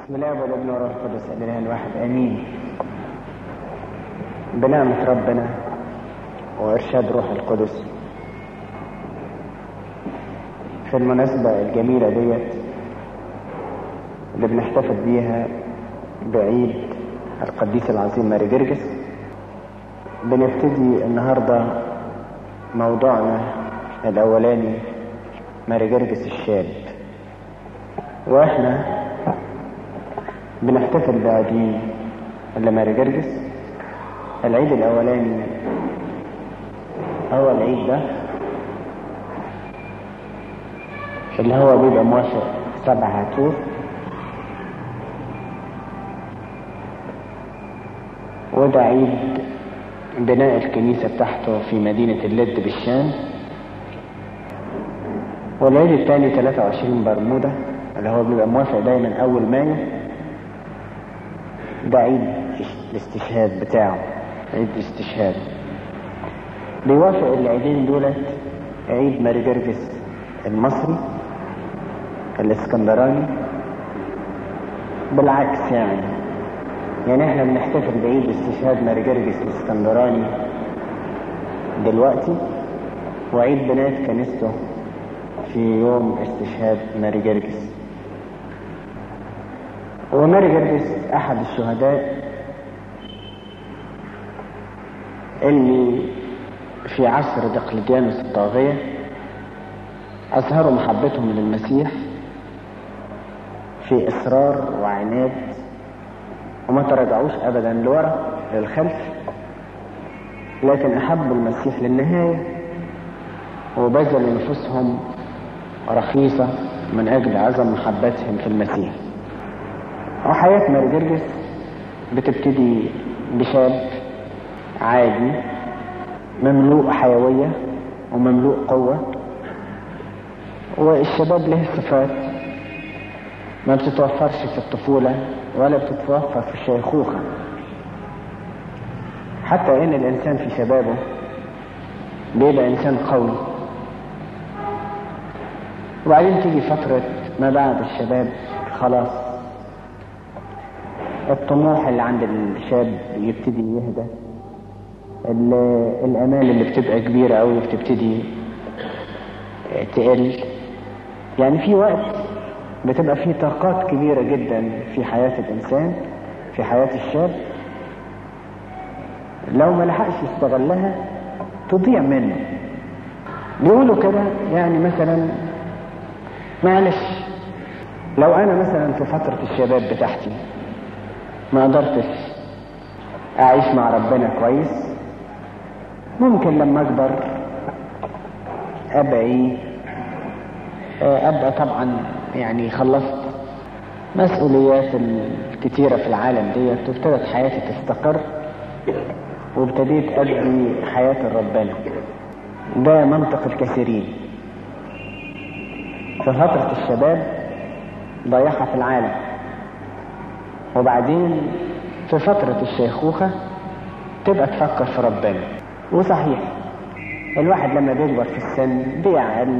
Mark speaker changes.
Speaker 1: بسم الله والابن والروح القدس الاله الواحد امين بنعمة ربنا وارشاد روح القدس في المناسبة الجميلة ديت اللي بنحتفل بيها بعيد القديس العظيم ماري جرجس بنبتدي النهاردة موضوعنا الأولاني ماري جرجس الشاب واحنا بنحتفل بعيدين اللي ماري جرجس العيد الأولاني هو العيد ده اللي هو بيبقى موافق سبع هاتوف وده عيد بناء الكنيسة بتاعته في مدينة اللد بالشام والعيد الثاني 23 برمودا اللي هو بيبقى موافق دايما أول مايو ده عيد الاستشهاد بتاعه عيد الاستشهاد بيوافق العيدين دولت عيد ماري جرجس المصري الاسكندراني بالعكس يعني يعني احنا بنحتفل بعيد استشهاد ماري جرجس الاسكندراني دلوقتي وعيد بناء كنيسته في يوم استشهاد ماري جرجس وماري جرجس احد الشهداء اللي في عصر دقلديانوس الطاغية أظهروا محبتهم للمسيح في إصرار وعناد وما تراجعوش أبدا لورا للخلف لكن أحبوا المسيح للنهاية وبذلوا نفوسهم رخيصة من أجل عظم محبتهم في المسيح وحياة ماري جرجس بتبتدي بشاب عادي مملوء حيوية ومملوء قوة والشباب له صفات ما بتتوفرش في الطفولة ولا بتتوفر في الشيخوخة حتى ان الانسان في شبابه بيبقى انسان قوي وبعدين تيجي فترة ما بعد الشباب خلاص الطموح اللي عند الشاب يبتدي يهدى الامال اللي بتبقى كبيرة قوي بتبتدي تقل يعني في وقت بتبقى فيه طاقات كبيرة جدا في حياة الانسان في حياة الشاب لو ما لحقش يستغلها تضيع منه بيقولوا كده يعني مثلا معلش لو انا مثلا في فترة الشباب بتاعتي ما قدرتش اعيش مع ربنا كويس ممكن لما اكبر ابقى ايه ابقى طبعا يعني خلصت مسؤوليات الكتيرة في العالم ديت وابتدت حياتي تستقر وابتديت ادي حياة ربنا ده منطق الكثيرين في فترة الشباب ضيعها في العالم وبعدين في فترة الشيخوخة تبقى تفكر في ربنا وصحيح الواحد لما بيكبر في السن بيعقل